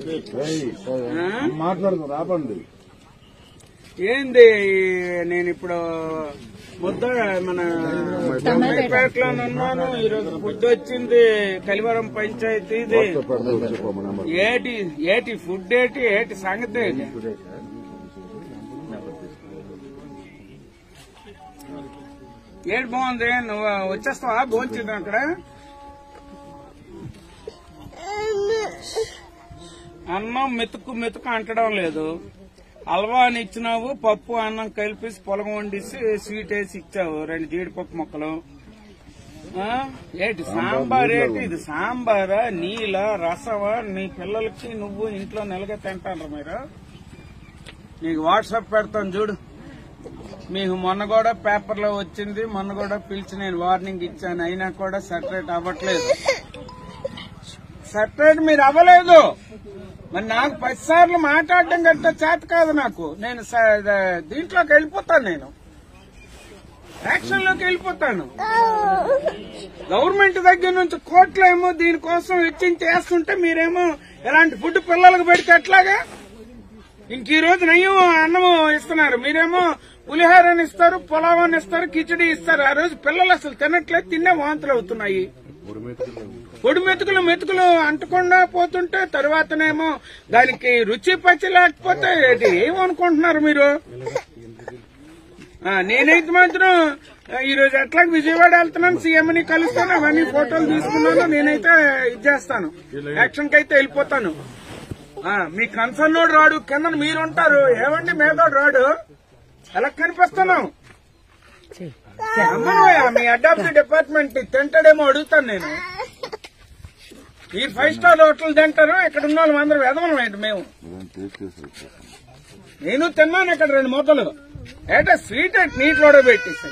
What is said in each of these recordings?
ఆ? మాట్లాడుకో రాపండి ఏంది నేను ఇప్పుడు ముద్ద మన పేటలో ఉన్నాను ఈరోజు ఫుడ్ వచ్చింది కలివరం పంచాయతీది ఏటి ఏటి ఫుడ్ ఏటి ఏటి సంగతి ఏంటి? ఏటి బాగుంది నువ్వు వచ్చేస్తావా భోంచింది అక్కడ అన్నం మెతుకు మెతుకు అంటడం లేదు హల్వా అని ఇచ్చినావు పప్పు అన్నం కలిపేసి పొలం వండిసి స్వీట్ వేసి ఇచ్చావు రెండు జీడిపప్పు మొక్కలు ఆ? ఏంటి సాంబార్ ఏంటి ఇది సాంబారా నీళ్ళ రసవా నీ పిల్లలకి నువ్వు ఇంట్లో నెలగా తింటారు మీరు నీకు వాట్సాప్ పెడతాను చూడు మీకు మొన్న కూడా పేపర్లో వచ్చింది మొన్న కూడా పిలిచి నేను వార్నింగ్ ఇచ్చాను అయినా కూడా సెటరేట్ అవ్వట్లేదు సెపరేట్ మీరు అవ్వలేదు మరి నాకు పది సార్లు మాట్లాడడం గట్ట చేత కాదు నాకు నేను స- ద- దీంట్లోకి వెళ్ళిపోతాను నేను యాక్షన్ లోకి వెళ్ళిపోతాను గవర్నమెంట్ దగ్గర నుంచి కోట్లు ఏమో దీనికోసం వెచ్చించి చేస్తుంటే మీరేమో ఇలాంటి ఫుడ్ పిల్లలకు పెడితే ఎట్లాగా ఇంక ఈ రోజు నయ్యం అన్నము ఇస్తున్నారు మీరేమో పులిహోరని ఇస్తారు పులావని ఇస్తారు కిచడి ఇస్తారు ఆ రోజు పిల్లలు అసలు తినట్లేదు తినే వాంతులు అవుతున్నాయి పొడి మెతుకులు మెతుకులు అంటకుండా పోతుంటే తర్వాతనేమో దానికి రుచి పచ్చి లేకపోతే ఇది ఏమనుకుంటున్నారు మీరు ఆ, నేనైతే మాత్రం ఆ, ఈ రోజు ఎట్లా విజయవాడ వెళ్తున్నాను సీఎం ని కలుస్తాను అవన్నీ ఫోటోలు తీసుకున్నాను నేనైతే ఇది చేస్తాను యాక్షన్ కి అయితే వెళ్ళిపోతాను ఆ, మీ కన్సర్న్ నోడు రాడు కింద మీరు ఉంటారు ఏమండి మేదోడు రాడు ఎలా కనిపిస్తున్నాం అమ్మనోయా మీ అడాప్ట్ డిపార్ట్మెంట్ తింటాడేమో అడుగుతాను నేను మీరు ఫైవ్ స్టార్ హోటల్ తింటారు ఇక్కడ ఉన్న వాళ్ళు అందరూ వెదవలం ఏంటి మేము నేను తిన్నాను ఇక్కడ రెండు మూతలు ఏటా స్వీట్ ఏంటి నీటిలో పెట్టేసాయి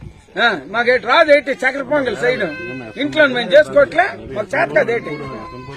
మాకేటి రాదు ఏంటి చక్కెర పొంగల్ సైడ్ ఇంట్లో మేము చేసుకోవట్లే మాకు చేత కాదు ఏంటి